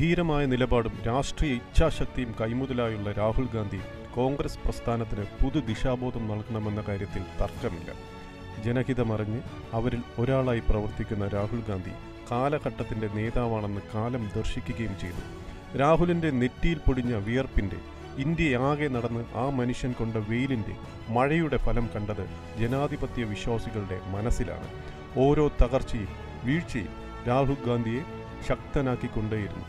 ധീരമായ നിലപാടും രാഷ്ട്രീയ ഇച്ഛാശക്തിയും കൈമുതലായുള്ള രാഹുൽ ഗാന്ധി കോൺഗ്രസ് പ്രസ്ഥാനത്തിന് പുതു ദിശാബോധം നൽകണമെന്ന കാര്യത്തിൽ തർക്കമില്ല ജനഹിതമറിഞ്ഞ് അവരിൽ ഒരാളായി പ്രവർത്തിക്കുന്ന രാഹുൽ ഗാന്ധി കാലഘട്ടത്തിന്റെ നേതാവാണെന്ന് കാലം ദർശിക്കുകയും ചെയ്തു രാഹുലിന്റെ നെറ്റിയിൽ പൊടിഞ്ഞ വിയർപ്പിന്റെ ഇന്ത്യയാകെ നടന്ന് ആ മനുഷ്യൻ കൊണ്ട വെയിലിന്റെ മഴയുടെ ഫലം കണ്ടത് ജനാധിപത്യ വിശ്വാസികളുടെ മനസ്സിലാണ് ഓരോ തകർച്ചയും വീഴ്ചയും രാഹുൽ ഗാന്ധിയെ ശക്തനാക്കിക്കൊണ്ടേയിരുന്നു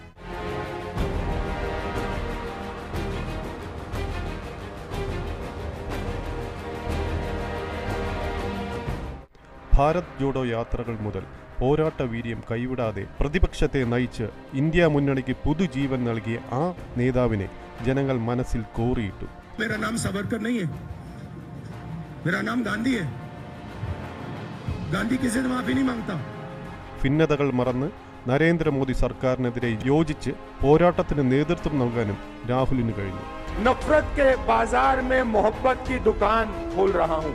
ഭാരത് ജോഡോ യാത്രകൾ മുതൽ പോരാട്ട വീര്യം കൈവിടാതെ പ്രതിപക്ഷത്തെ നയിച്ച് ഇന്ത്യ മുന്നണിക്ക് പുതുജീവൻ നൽകിയ ആ നേതാവിനെ ജനങ്ങൾ മനസ്സിൽ കോറിയിട്ടു मेरा नाम सावरकर नहीं है मेरा नाम गांधी है गांधी किसी से माफी नहीं मांगता ഭിന്നതകൾ മറന്ന് നരേന്ദ്രമോദി സർക്കാരിനെതിരെ യോജിച്ച് പോരാട്ടത്തിന് നേതൃത്വം നൽകാനും രാഹുലിന് കഴിഞ്ഞു नफरत के बाजार में मोहब्बत की दुकान खोल रहा हूं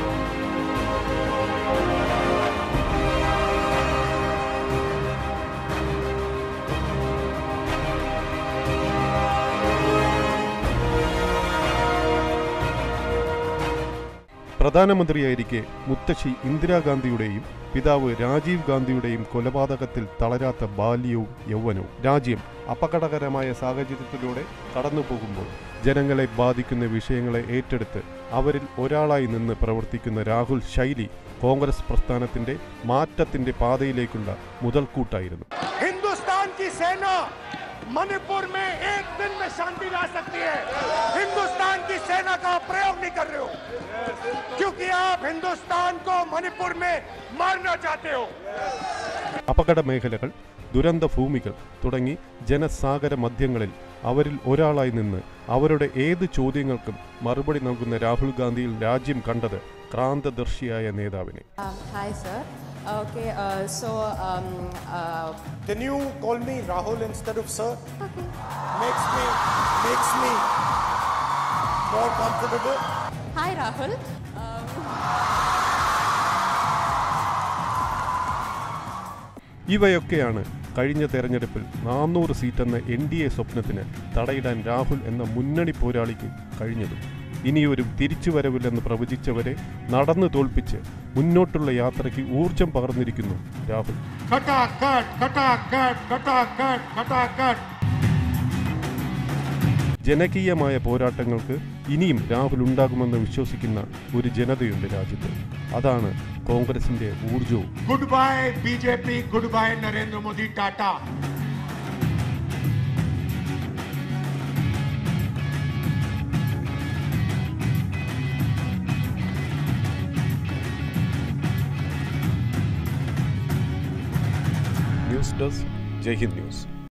പ്രധാനമന്ത്രിയായിരിക്കെ മുത്തശ്ശി ഇന്ദിരാഗാന്ധിയുടെയും പിതാവ് രാജീവ് ഗാന്ധിയുടെയും കൊലപാതകത്തിൽ തളരാത്ത ബാല്യവും യൗവനവും രാജ്യം അപകടകരമായ സാഹചര്യത്തിലൂടെ കടന്നു പോകുമ്പോൾ ജനങ്ങളെ ബാധിക്കുന്ന വിഷയങ്ങളെ ഏറ്റെടുത്ത് അവരിൽ ഒരാളായി നിന്ന് പ്രവർത്തിക്കുന്ന രാഹുൽ ശൈലി കോൺഗ്രസ് പ്രസ്ഥാനത്തിന്റെ മാറ്റത്തിന്റെ പാതയിലേക്കുള്ള മുതൽക്കൂട്ടായിരുന്നു हिंदुस्तान की सेना मणिपुर में एक दिन में शांति ला सकती है हिंदुस्तान की सेना का प्रयोग नहीं कर रहे हो क्योंकि आप हिंदुस्तान को मणिपुर में मारना चाहते हो അപകട മേഖലകൾ ദുരന്ത ഭൂമികൾ തുടങ്ങി ജനസാഗര മധ്യങ്ങളിൽ അവരിൽ ഒരാളായി നിന്ന് അവരുടെ ഏത് ചോദ്യങ്ങൾക്കും മറുപടി നൽകുന്ന രാഹുൽ ഗാന്ധിയിൽ രാജ്യം കണ്ടത് ക്രാന്തദർശിയായ നേതാവിനെ Um, hi, sir. Okay, uh, so um, uh, Can you call me Rahul instead of sir? okay. Makes me makes me more comfortable. Hi, Rahul. Um, ഇവയൊക്കെയാണ് കഴിഞ്ഞ തെരഞ്ഞെടുപ്പിൽ നാനൂറ് സീറ്റെന്ന എൻ ഡി എ സ്വപ്നത്തിന് തടയിടാൻ രാഹുൽ എന്ന മുന്നണി പോരാളിക്ക് കഴിഞ്ഞതും ഇനിയൊരു തിരിച്ചുവരവില്ലെന്ന് പ്രവചിച്ചവരെ നടന്നു തോൽപ്പിച്ച് മുന്നോട്ടുള്ള യാത്രയ്ക്ക് ഊർജം പകർന്നിരിക്കുന്നു രാഹുൽ खटाखट खटाखट खटाखट खटाखट ജനകീയമായ പോരാട്ടങ്ങൾക്ക് ഇനിയും രാഹുൽ ഉണ്ടാകുമെന്ന് വിശ്വസിക്കുന്ന ഒരു ജനതയുണ്ട് രാജ്യത്ത് അതാണ് കോൺഗ്രസിന്റെ ഊർജവും good bye BJP good bye Narendra Modi tata news desk Jai Hind news